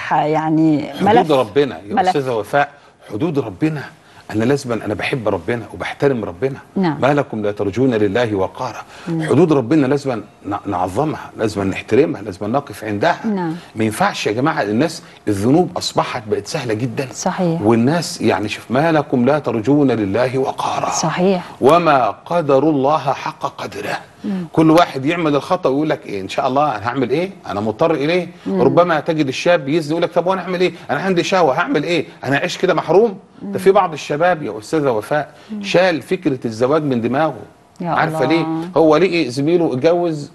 مفتاح يعني حدود ملف ربنا يا ملف. استاذه وفاء حدود ربنا انا لازم انا بحب ربنا وبحترم ربنا نعم. ما لكم لا ترجون لله وقارا حدود ربنا لازم ن- نعظمها لازم نحترمها لازم نقف عندها نعم. ما ينفعش يا جماعه الناس الذنوب اصبحت بقت سهله جدا صحيح. والناس يعني شوف ما لكم لا ترجون لله وقارا صحيح وما قدر الله حق قدره كل واحد يعمل الخطا ويقول لك إيه ان شاء الله انا هعمل ايه انا مضطر اليه ربما تجد الشاب يزني يقول لك طب وانا هعمل ايه انا عندي شهوه هعمل ايه انا اعيش كده محروم ده في بعض الشباب يا استاذه وفاء شال فكره الزواج من دماغه يا عارفه الله. ليه هو لقي زميله اتجوز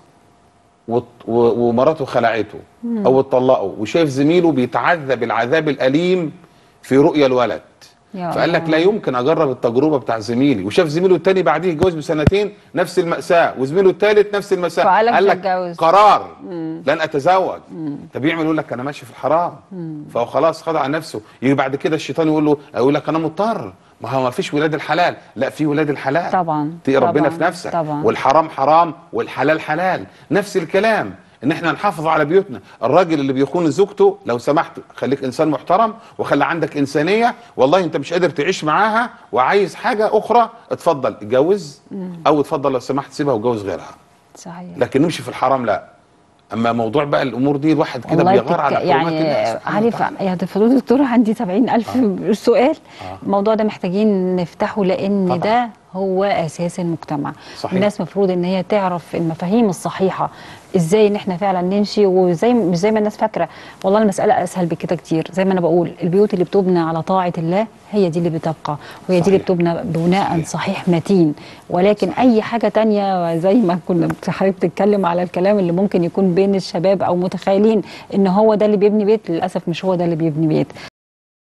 وط- و- ومراته خلعته او اتطلقوا وشايف زميله بيتعذب العذاب الاليم في رؤيا الولد يا فقال لك الله. لا يمكن اجرب التجربه بتاع زميلي وشاف زميله التاني بعديه اتجوز بسنتين نفس الماساه وزميله التالت نفس الماساه فقال لك قال مش لك هتجوز. قرار لن اتزوج طب يعمل يقول لك انا ماشي في الحرام فهو خلاص خضع نفسه يجي بعد كده الشيطان يقول له يقول لك انا مضطر ما هو ما فيش ولاد الحلال لا في ولاد الحلال طبعا. تقي ربنا طبعا. في نفسك طبعا. والحرام حرام والحلال حلال نفس الكلام ان احنا نحافظ على بيوتنا الراجل اللي بيخون زوجته لو سمحت خليك انسان محترم وخلي عندك انسانيه والله انت مش قادر تعيش معاها وعايز حاجه اخرى اتفضل اتجوز او اتفضل لو سمحت سيبها وجوز غيرها صحيح لكن نمشي في الحرام لا اما موضوع بقى الامور دي الواحد كده والله بيغار على بتك... حرمات يعني الله سبحانه عارف وتعالى. يا دكتور دكتور عندي 70 ألف سؤال آه. الموضوع ده محتاجين نفتحه لأن طبعا. ده هو أساس المجتمع صحيح. الناس مفروض إن هي تعرف المفاهيم الصحيحة ازاي ان احنا فعلا نمشي وزي مش زي ما الناس فاكره والله المساله اسهل بكده كتير زي ما انا بقول البيوت اللي بتبنى على طاعه الله هي دي اللي بتبقى وهي دي اللي صحيح. بتبنى بناء صحيح. صحيح متين ولكن اي حاجه تانية زي ما كنا حضرتك بتتكلم على الكلام اللي ممكن يكون بين الشباب او متخيلين ان هو ده اللي بيبني بيت للاسف مش هو ده اللي بيبني بيت